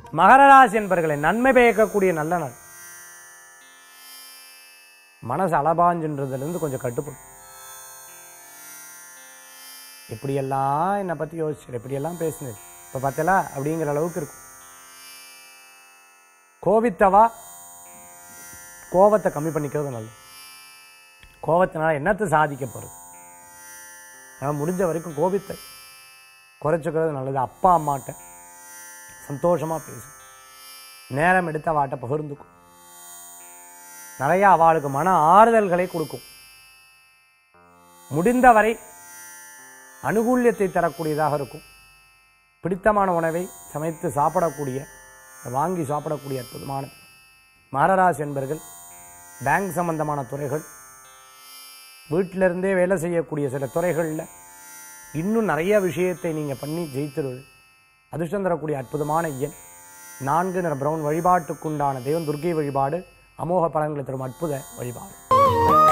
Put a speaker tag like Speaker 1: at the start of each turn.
Speaker 1: மகர ராசி என்பர்களை நன்மை பயக்கக்கூடிய நல்ல நாள் மனசு அலபாஞ்சுன்றதுல இருந்து கொஞ்சம் கட்டுப்படும் இப்படியெல்லாம் என்னை பத்தி யோசிச்சு இப்படியெல்லாம் பேசினது இப்ப பார்த்தலா அப்படிங்கிற அளவுக்கு இருக்கும் கோபித்தவா கோபத்தை கம்மி பண்ணிக்கிறது நல்லது கோபத்தினால என்னத்தை சாதிக்க போறது நான் முடிஞ்ச வரைக்கும் கோபித்தை குறைச்சிக்கிறது நல்லது அப்பா அம்மாட்ட சந்தோஷமா பேசு நேரம் எடுத்து அவாட்ட பகிர்ந்துக்கும் நிறைய அவளுக்கு மன ஆறுதல்களை கொடுக்கும் முடிந்தவரை அனுகூல்யத்தை தரக்கூடியதாக இருக்கும் பிடித்தமான உணவை சமைத்து சாப்பிடக்கூடிய வாங்கி சாப்பிடக்கூடிய அற்புதமான மகராசி என்பர்கள் பேங்க் சம்பந்தமான துறைகள் வீட்டிலிருந்தே வேலை செய்யக்கூடிய சில துறைகளில் இன்னும் நிறைய விஷயத்தை நீங்கள் பண்ணி ஜெயித்திருவது அதிர்ஷ்டம் தரக்கூடிய அற்புதமான எண் நான்கு நிற பிரவுன் வழிபாட்டுக்குண்டான தெய்வம் துர்க்கை வழிபாடு அமோக பலன்களை தரும் அற்புத வழிபாடு